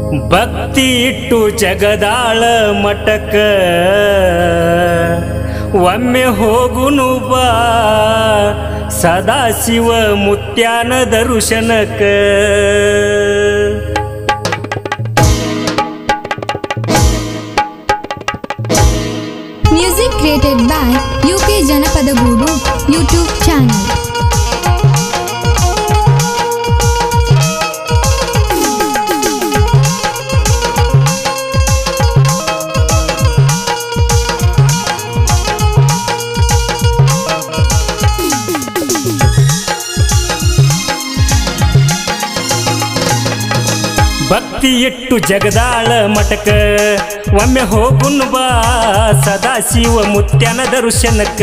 ಭಕ್ತಿ ಇಟ್ಟು ಜಗದಾಳ ಮಠಕ ಒಮ್ಮೆ ಹೋಗುನು ಬಾ ಸದಾಶಿವ ಮುತ್ಯಾನ ದರ್ಶನಕ Music created by UK Janapada Guru YouTube channel. ಭಕ್ತಿ ಇಟ್ಟು ಜಗದಾಳ ಮಠಕ ಒಮ್ಮೆ ಹೋಗುನು ಬಾ ಸದಾಶಿವ ಮುತ್ಯಾನ ದರ್ಶನಕ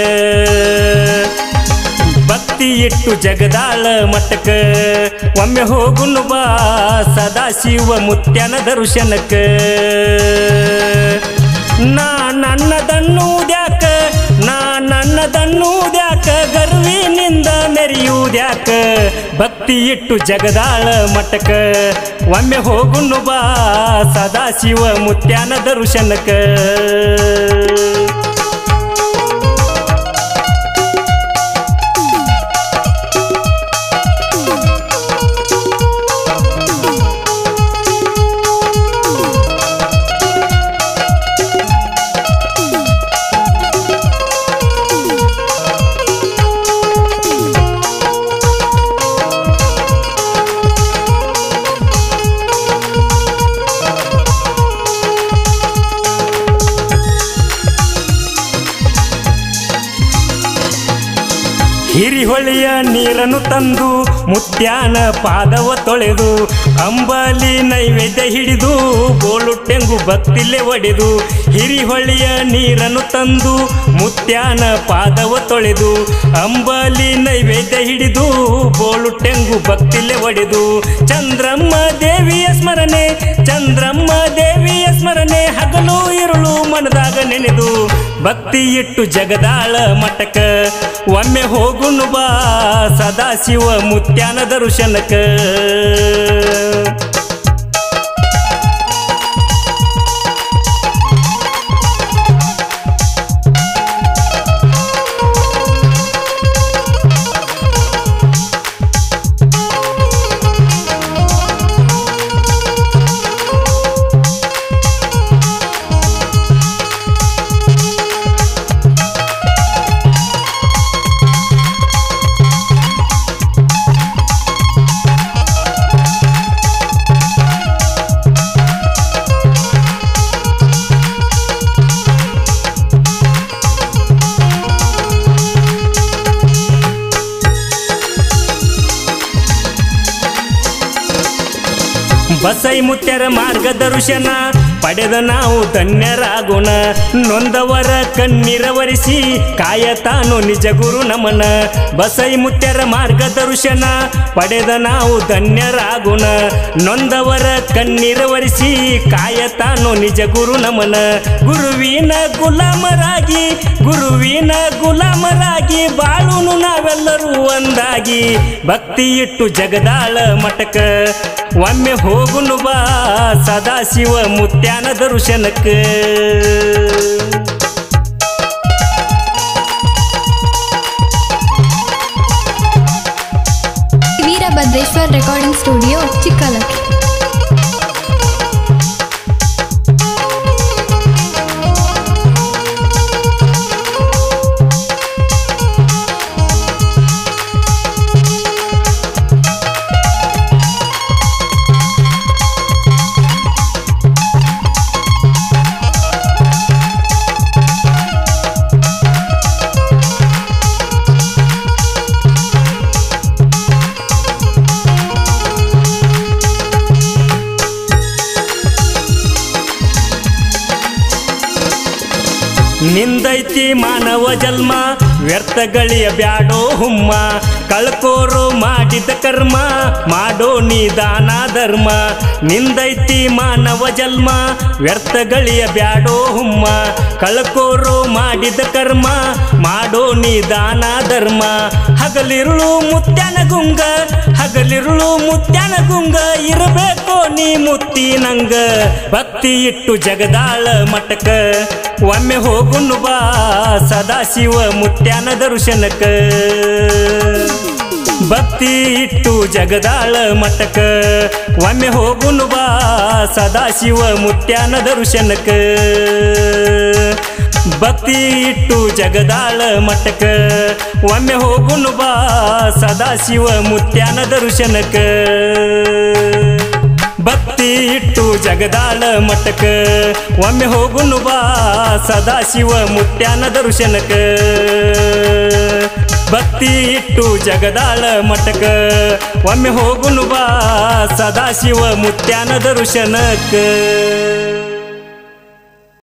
ಭಕ್ತಿ ಇಟ್ಟು ಜಗದಾಳ ಮಠಕ ಒಮ್ಮೆ ಹೋಗುನು ಬಾ ಸದಾಶಿವ ಮುತ್ಯಾನ ದರ್ಶನಕ ನಾ ನನ್ನದನ್ನುವುದ್ಯಾಕ ನಾ ನನ್ನದನ್ನುವುದ್ಯಾಕ ಗರ್ವಿನಿಂದ ಮೆರೆಯುವುದ್ಯಾಕ ಭಕ್ತಿ ಇಟ್ಟು ಜಗದಾಳ ಮಠಕ ಒಮ್ಮೆ ಹೋಗುನು ಬಾ ಸದಾಶಿವ ಮುತ್ಯಾನ ದರ್ಶನಕ ಹಿರಿಹೊಳೆಯ ನೀರನ್ನು ತಂದು ಮುತ್ಯಾನ ಪಾದವ ತೊಳೆದು ಅಂಬಲಿ ನೈವೇದ್ಯ ಹಿಡಿದು ಬೋಳುಟ್ಟೆಂಗು ಭಕ್ತಿಲೆ ಒಡೆದು ಹಿರಿಹೊಳೆಯ ನೀರನ್ನು ತಂದು ಮುತ್ಯಾನ ಪಾದವ ತೊಳೆದು ಅಂಬಲಿ ನೈವೇದ್ಯ ಹಿಡಿದು ಬೋಳುಟ್ಟೆಂಗು ಭಕ್ತಿಲೆ ಒಡೆದು ಚಂದ್ರಮ್ಮ ದೇವಿಯ ಸ್ಮರಣೆ ಚಂದ್ರಮ್ಮ ದೇವಿಯ ಸ್ಮರಣೆ ಹಗಲು ಇರುಳು ಮನದಾಗ ನೆನೆದು ಭಕ್ತಿ ಇಟ್ಟು ಜಗದಾಳ ಮಠಕ ಒಮ್ಮೆ ಹೋಗುನು ಬಾ ಸದಾಶಿವ ಮುತ್ಯಾನ ದರ್ಶನಕ ಬಸೈ ಮುತ್ಯರ ಮಾರ್ಗದರ್ಶನ ಪಡೆದ ನಾವು ಧನ್ಯರಾಗೋಣ ನೊಂದವರ ಕಣ್ಣೀರ ಒರೆಸಿ ಕಾಯತಾನು ನಿಜ ಗುರು ನಮನ ಬಸೈ ಮುತ್ಯರ ಮಾರ್ಗದರ್ಶನ ಪಡೆದ ನಾವು ಧನ್ಯರಾಗೋಣ ನೊಂದವರ ಕಣ್ಣೀರ ಒರೆಸಿ ಕಾಯತಾನು ನಿಜ ಗುರು ನಮನ ಗುರುವಿನ ಗುಲಾಮರಾಗಿ ಗುರುವಿನ ಗುಲಾಮರಾಗಿ ಬಾಳುನು ನಾವೆಲ್ಲರೂ ಒಂದಾಗಿ ಭಕ್ತಿ ಇಟ್ಟು ಜಗದಾಳ ಮಠಕ ಒಮ್ಮೆ ಹೋಗುನು ಬಾ ಸದಾಶಿವ ಮುತ್ಯಾನ ದರ್ಶನಕ್ಕ ವೀರಭದ್ರೇಶ್ವರ್ ರೆಕಾರ್ಡಿಂಗ್ ಸ್ಟುಡಿಯೋ ಚಿಕ್ಕಲಕ್ಕಿ ನಿಂದೈತಿ ಮಾನವ ಜನ್ಮ ವ್ಯರ್ಥಗಳಿಯ ಬ್ಯಾಡೋ ಹುಮ್ಮ ಕಳ್ಕೋರೋ ಮಾಡಿದ ಕರ್ಮ ಮಾಡೋ ನೀ ದಾನ ಧರ್ಮ ನಿಂದೈತಿ ಮಾನವ ಜನ್ಮ ವ್ಯರ್ಥಗಳಿಯ ಬ್ಯಾಡೋ ಹುಮ್ಮ ಕಳ್ಕೋರೋ ಮಾಡಿದ ಕರ್ಮ ಮಾಡೋ ನೀ ದಾನ ಧರ್ಮ ಹಗಲಿರುಳು ಮುತ್ಯಾನ ಗುಂಗ ಹಗಲಿರುಳು ಮುತ್ಯಾನ ಗುಂಗ ಇರಬೇಕೋ ನೀ ಮುತ್ತಿ ನಂಗ ಭಕ್ತಿ ಇಟ್ಟು ಜಗದಾಳ ಮಟಕ ಒಮ್ಮೆ ಹೋಗುನು ಬಾ ಸದಾಶಿವ ಮುತ್ಯಾನ ದರ್ಶನಕ ಭಕ್ತಿ ಇಟ್ಟು ಜಗದಾಳ ಮಟಕ ಒಮ್ಮೆ ಹೋಗುನು ಬಾ ಸದಾಶಿವ ಮುತ್ಯಾನ ದರ್ಶನಕ ಭಕ್ತಿ ಇಟ್ಟು ಜಗದಾಳ ಮಟಕ ಒಮ್ಮೆ ಹೋಗುನು ಬಾ ಸದಾಶಿವ ಮುತ್ಯಾನ ದರ್ಶನಕ ಭಕ್ತಿ ಇಟ್ಟು ಜಗದಾಳ ಮಟಕ ಒಮ್ಮೆ ಹೋಗುನು ಬಾ ಸದಾಶಿವ ಮುತ್ಯಾನ ದರ್ಶನಕ ಭಕ್ತಿ ಇಟ್ಟು ಜಗದಾಳ ಮಟಕ ಒಮ್ಮೆ ಹೋಗುನು ಬಾ ಸದಾಶಿವ ಮುತ್ಯಾನ ದರ್ಶನಕ